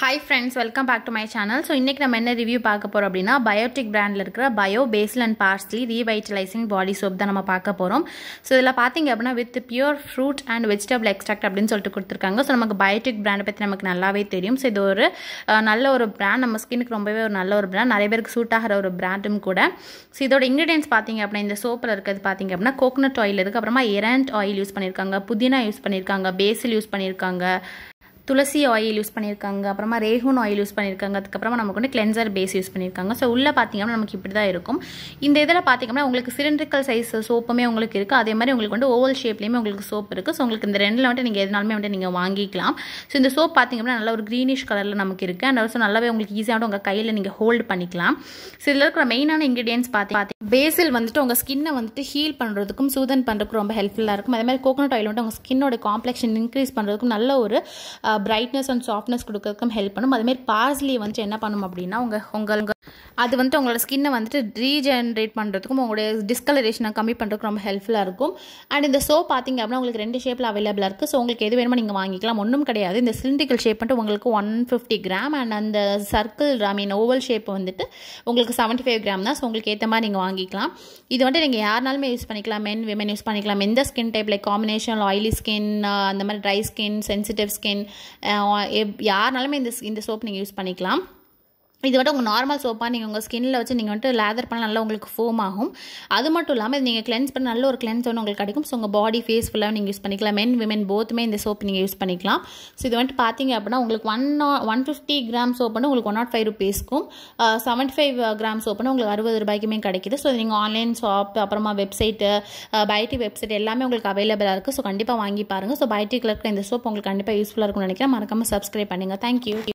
hi friends welcome back to my channel so இன்றைக்கி நம்ம என்ன ரிவ்யூ பார்க்க போகிறோம் அப்படின்னா பயோட்டிக் பிராண்டில் இருக்கிற bio basil and parsley revitalising body soap தான் நம்ம பார்க்க போகிறோம் ஸோ இதில் பார்த்தீங்க அப்படின்னா with pure fruit and vegetable extract அப்படின்னு சொல்லிட்டு கொடுத்துருக்காங்க ஸோ நமக்கு பயோட்டிக் பிராண்டை பற்றி நமக்கு நல்லாவே தெரியும் ஸோ இது ஒரு அஹ், நல்ல ஒரு பிராண்ட் நம்ம ஸ்கின்னுக்கு ரொம்பவே ஒரு நல்ல ஒரு பிராண்ட் நிறைய பேருக்கு சூட் ஆகிற ஒரு பிராண்டும் கூட ஸோ இதோட இன்க்ரீடியன்ஸ் பார்த்தீங்க அப்படின்னா இந்த சோப்பில் இருக்கிறது பார்த்தீங்க அப்படின்னா கோகனட் ஆயில் இருக்குது அப்புறமா எரண்ட் ஆயில் யூஸ் பண்ணியிருக்காங்க புதினா யூஸ் பண்ணியிருக்காங்க பேசில் யூஸ் பண்ணியிருக்காங்க துளசி ஆயில் யூஸ் பண்ணியிருக்காங்க அப்புறமா ரேஹூன் ஆயில் யூஸ் பண்ணியிருக்காங்க அதுக்கப்புறமா நமக்கு வந்து கிளென்சர் பேஸ் யூஸ் பண்ணியிருக்காங்க ஸோ உள்ளே பார்த்தீங்கன்னா நமக்கு இப்படி தான் இருக்கும் இந்த இதில் பார்த்தீங்கன்னா உங்களுக்கு சிலிண்ட்ரிக்கல் சைஸ் சோப்புமே உங்களுக்கு இருக்குது அதே மாதிரி உங்களுக்கு வந்து ஓவல் ஷேப்லேயுமே உங்களுக்கு சோப் இருக்குது ஸோ உங்களுக்கு இந்த ரெண்டில் வந்துட்டு நீங்கள் எதுனாலுமே வந்துட்டு நீங்கள் வாங்கிக்கலாம் ஸோ இந்த சோப் பார்த்தீங்கன்னா நல்ல ஒரு க்ரீனிஷ் கலரில் நமக்கு இருக்குது அண்ட் ஆல்சோ நல்லாவே உங்களுக்கு ஈஸியாக உங்கள் கையில் நீங்கள் ஹோல்ட் பண்ணிக்கலாம் ஸோ இதில் இருக்கிற மெயினான இன்க்ரீடியன்ஸ் பார்த்தி பார்த்தி பேசில் வந்துட்டு உங்கள் ஸ்கின்னை வந்துட்டு ஹீல் பண்ணுறதுக்கும் சூதன் பண்ணுறதுக்கும் ரொம்ப ஹெல்ப்ஃபுல்லாக இருக்கும் அதே மாதிரி கோகனட் ஆயில் வந்துட்டு உங்கள் ஸ்கின்னோட காம்ப்ளெக்ஷன் இன்க்ரீஸ் பண்ணுறதுக்கும் நல்ல ஒரு பிரைட்னஸ் அண்ட் சாஃப்ட்னஸ் கொடுக்கறதுக்கும் ஹெல்ப் பண்ணும் அதேமாதிரி பார்ஸ்லி வந்துட்டு என்ன பண்ணும் அப்படின்னா உங்கள் உங்கள் அது வந்துட்டு உங்களோட ஸ்கின்னை வந்துட்டு ரீஜென்ரேட் பண்ணுறதுக்கும் உங்களுடைய டிஸ்கலரேஷனை கம்மி பண்ணுறதுக்கும் ரொம்ப ஹெல்ப்ஃபுல்லாக இருக்கும் அண்ட் இந்த சோப் பார்த்தீங்க அப்படின்னா உங்களுக்கு ரெண்டு ஷேப்பில் அவைலபிளாக இருக்குது ஸோ உங்களுக்கு எது வேணுமோ நீங்கள் வாங்கிக்கலாம் ஒன்றும் கிடையாது இந்த சிலிண்டிக்கல் ஷேப் வந்துட்டு உங்களுக்கு ஒன் ஃபிஃப்டி கிராம் அண்ட் அந்த circle I mean oval shape வந்துட்டு உங்களுக்கு செவன்ட்டி ஃபைவ் கிராம் தான் ஸோ உங்களுக்கு ஏற்ற மாதிரி நீங்கள் வாங்கிக்கலாம் இது வந்துட்டு நீங்கள் யாருனாலுமே யூஸ் பண்ணிக்கலாம் மென் விமன் யூஸ் பண்ணிக்கலாம் எந்த skin type like combination oily skin அந்த மாதிரி ட்ரை ஸ்கின் சென்சிட்டிவ் ஸ்கின் யாருனாலுமே இந்த இந்த சோப் நீங்கள் யூஸ் பண்ணிக்கலாம் இது வந்துட்டு உங்கள் நார்மல் சோப்பாக நீங்கள் உங்கள் ஸ்கின்னில் வச்சு நீங்கள் வந்துட்டு லேதர் பண்ண நல்லா உங்களுக்கு ஃபோம் ஆகும் அது மட்டும் இல்லாமல் இது நீங்கள் கிளென்ஸ் பண்ண நல்ல ஒரு கிளென்ஸ் ஒன்று உங்களுக்கு கிடைக்கும் ஸோ உங்கள் பாடி ஃபேஸ் ஃபுல்லாக நீங்கள் யூஸ் பண்ணிக்கலாம் மென் விமன் போத்துமே இந்த சோப் நீங்கள் யூஸ் பண்ணிக்கலாம் ஸோ இது வந்துட்டு பார்த்தீங்க அப்படின்னா உங்களுக்கு one one fifty gram soap வந்து உங்களுக்கு ஒன் நாட் ஃபைவ் ருபீஸ்க்கும் செவன்ட்டி ஃபைவ் கிராம் சோப் வந்து உங்களுக்கு அறுபது ரூபாய்க்குமே கிடைக்குது ஸோ நீங்கள் ஆன்லைன் ஷாப் அப்புறமா வெப்சைட்டு பயோட்டி வெப்சைட் எல்லாமே உங்களுக்கு அவைலபிளாக இருக்குது ஸோ கண்டிப்பாக வாங்கி பாருங்கள் ஸோ பயோட்டிக்கில் இருக்கிற இந்த சோப் உங்களுக்கு கண்டிப்பாக யூஸ்ஃபுல்லாக இருக்கும்னு நினைக்கிறேன் மறக்காமல் சப்ஸ்கிரைப் பண்ணுங்கள் தேங்க்யூ